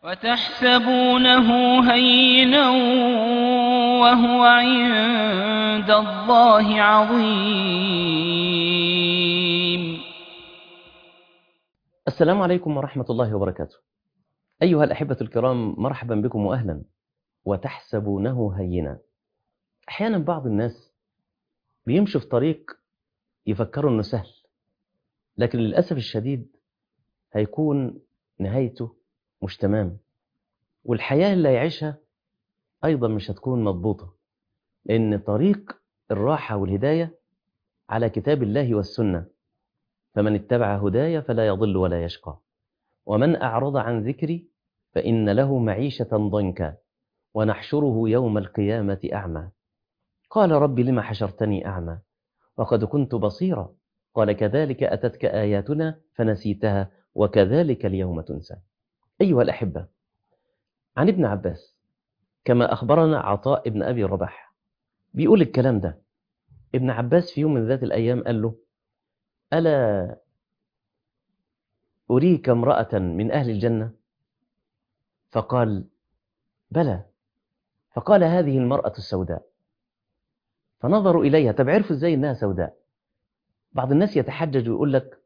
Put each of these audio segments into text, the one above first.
وتحسبونه هينا وهو عند الله عظيم السلام عليكم ورحمة الله وبركاته أيها الأحبة الكرام مرحبا بكم وأهلا وتحسبونه هينا أحيانا بعض الناس بيمشوا في طريق يفكروا أنه سهل لكن للأسف الشديد هيكون نهايته مش تمام والحياة اللي هيعيشها أيضا مش هتكون مضبوطة لأن طريق الراحة والهداية على كتاب الله والسنة فمن اتبع هداي فلا يضل ولا يشقى ومن أعرض عن ذكري فإن له معيشة ضنكا ونحشره يوم القيامة أعمى قال رب لم حشرتني أعمى وقد كنت بصيرا قال كذلك أتتك آياتنا فنسيتها وكذلك اليوم تنسى أيها الأحبة عن ابن عباس كما أخبرنا عطاء ابن أبي رباح بيقول الكلام ده ابن عباس في يوم من ذات الأيام قال له ألا أريك امرأة من أهل الجنة فقال بلى فقال هذه المرأة السوداء فنظروا إليها طب عرفوا إزاي إنها سوداء بعض الناس يتحجج ويقول لك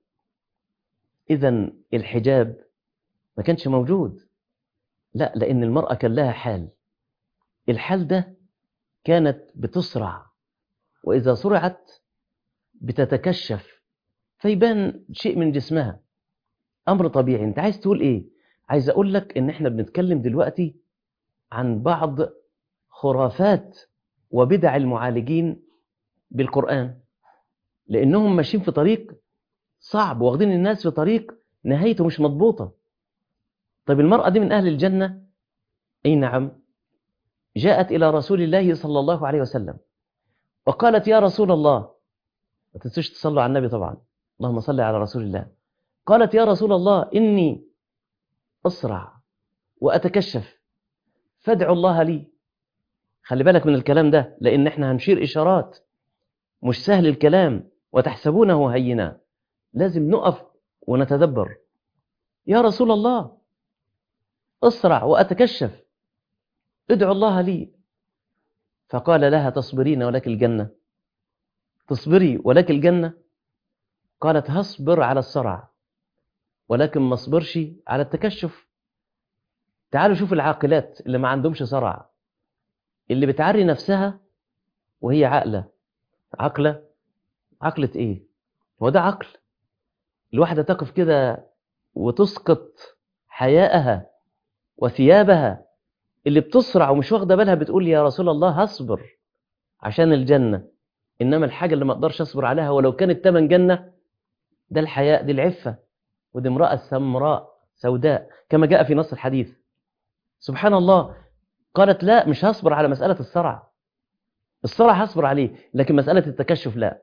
إذا الحجاب ما كانش موجود لا لأن المرأة كان لها حال الحال ده كانت بتسرع وإذا سرعت بتتكشف فيبان شيء من جسمها أمر طبيعي أنت عايز تقول إيه؟ عايز أقول لك إن إحنا بنتكلم دلوقتي عن بعض خرافات وبدع المعالجين بالقرآن لأنهم ماشيين في طريق صعب واخدين الناس في طريق نهايته مش مضبوطة طيب المرأة دي من أهل الجنة أي نعم جاءت إلى رسول الله صلى الله عليه وسلم وقالت يا رسول الله ما تنسوش تصلوا على النبي طبعا اللهم صل على رسول الله قالت يا رسول الله إني أسرع وأتكشف فادعوا الله لي خلي بالك من الكلام ده لأن احنا هنشير إشارات مش سهل الكلام وتحسبونه هينا لازم نقف ونتدبر يا رسول الله أسرع وأتكشف ادعو الله لي فقال لها تصبرين ولك الجنة تصبري ولك الجنة قالت هصبر على الصرع ولكن ما اصبرش على التكشف تعالوا شوف العاقلات اللي ما عندهمش صرع اللي بتعري نفسها وهي عاقلة عاقلة عقلة ايه هو ده عقل الواحدة تقف كده وتسقط حياءها وثيابها اللي بتسرع ومش واخده بالها بتقول يا رسول الله هصبر عشان الجنة إنما الحاجة اللي ما أقدرش أصبر عليها ولو كانت تمن جنة ده الحياء دي العفة ودي امرأة سمراء سوداء كما جاء في نص الحديث سبحان الله قالت لا مش هصبر على مسألة الصرع الصرع هصبر عليه لكن مسألة التكشف لا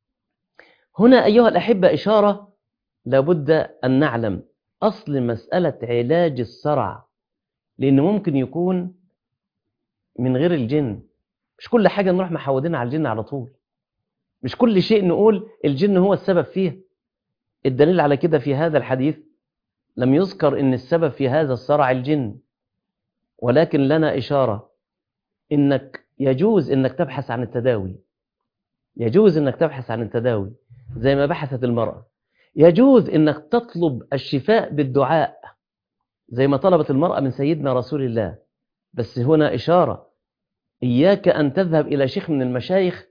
هنا أيها الأحبة إشارة لابد أن نعلم أصل مسألة علاج الصرع لأن ممكن يكون من غير الجن مش كل حاجة نروح محودين على الجن على طول مش كل شيء نقول الجن هو السبب فيه الدليل على كده في هذا الحديث لم يذكر ان السبب في هذا الصرع الجن ولكن لنا إشارة انك يجوز انك تبحث عن التداوي يجوز انك تبحث عن التداوي زي ما بحثت المرأة يجوز انك تطلب الشفاء بالدعاء زي ما طلبت المرأة من سيدنا رسول الله بس هنا إشارة إياك أن تذهب إلى شيخ من المشايخ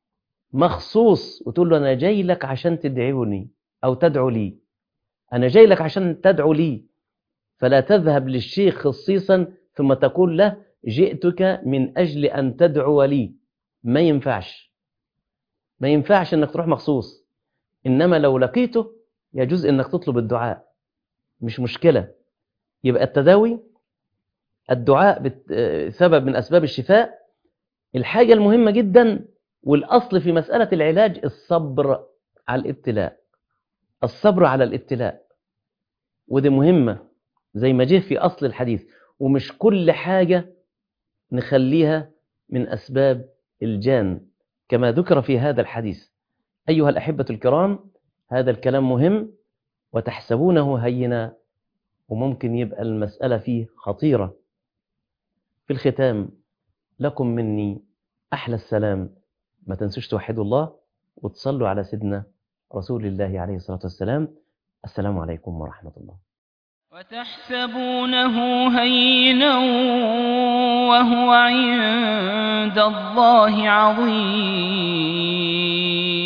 مخصوص وتقول له أنا جاي لك عشان تدعوني أو تدعو لي أنا جاي لك عشان تدعو لي فلا تذهب للشيخ خصيصا ثم تقول له جئتك من أجل أن تدعو لي ما ينفعش ما ينفعش أنك تروح مخصوص إنما لو لقيته يجوز أنك تطلب الدعاء مش مشكلة يبقى التداوي الدعاء سبب من أسباب الشفاء الحاجة المهمة جدا والأصل في مسألة العلاج الصبر على الابتلاء الصبر على الابتلاء ودي مهمة زي ما جه في أصل الحديث ومش كل حاجة نخليها من أسباب الجان كما ذكر في هذا الحديث أيها الأحبة الكرام هذا الكلام مهم وتحسبونه هينا وممكن يبقى المسألة فيه خطيرة في الختام لكم مني أحلى السلام ما تنسوش توحدوا الله وتصلوا على سيدنا رسول الله عليه الصلاة والسلام السلام عليكم ورحمة الله وتحسبونه هينا وهو عند الله عظيم